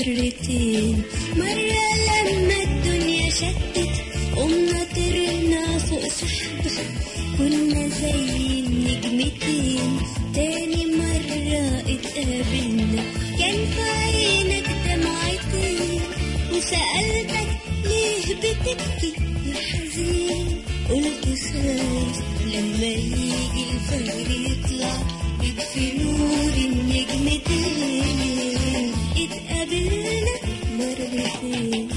مرتين مرة لما الدنيا شتت قمنا طرنا فوق سحب كنا زي النجمتين تاني مرة اتقابلنا كان في عينك دمعتين وسألتك ليه بتبكي يا حزين قلت خايف لما يجي الفجر يطلع يطفي نور النجمتين اتقابلنا مرتين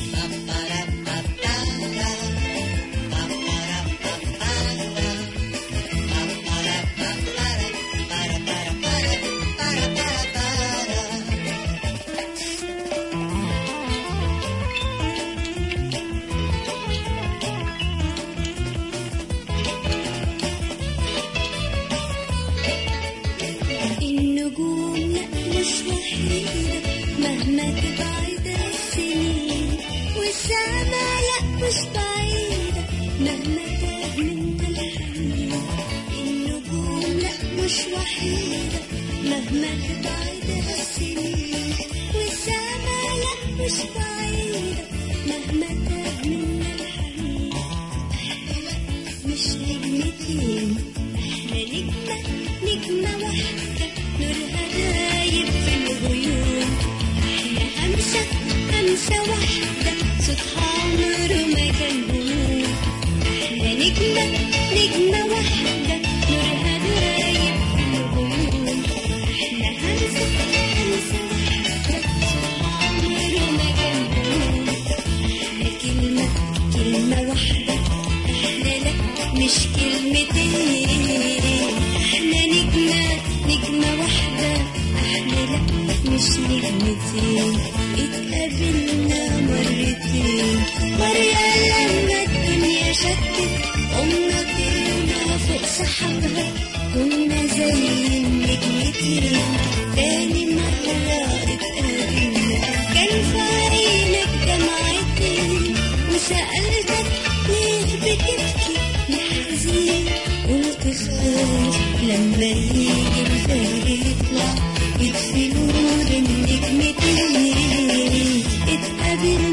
النجوم لا مش وحيدة مهما تبعد السنين والسما لا مش بعيدة مهما تاه من الحنين النجوم لا مش وحيدة مهما تبعد السنين والسما لا مش بعيدة مهما تاه من الحنين مش نجمتين احنا نجمة نجمة واحدة نورها دايب في الغيوم احنا همسة همسة واحدة صوتها عمره ما كان هموم احنا نجمة نجمة واحدة نورها دايب في الغيوم احنا همسة همسة واحدة صوتها عمره ما كان هموم احنا كلمة كلمة واحدة احنا لا مش كلمتين احنا نجمة نجمة واحدة احنا لا مش نجمتين اتقابلنا مرتين مرة لما الدنيا شتت قمنا طيرنا فوق سحابها كنا زي النجمتين تاني مرة اتقابلنا كان في عينك دمعتين وسألتك ليه بتبكي يا حزين قلت خايف لما يجي الفجر يطلع يطفي نور النجمتين اتقابلنا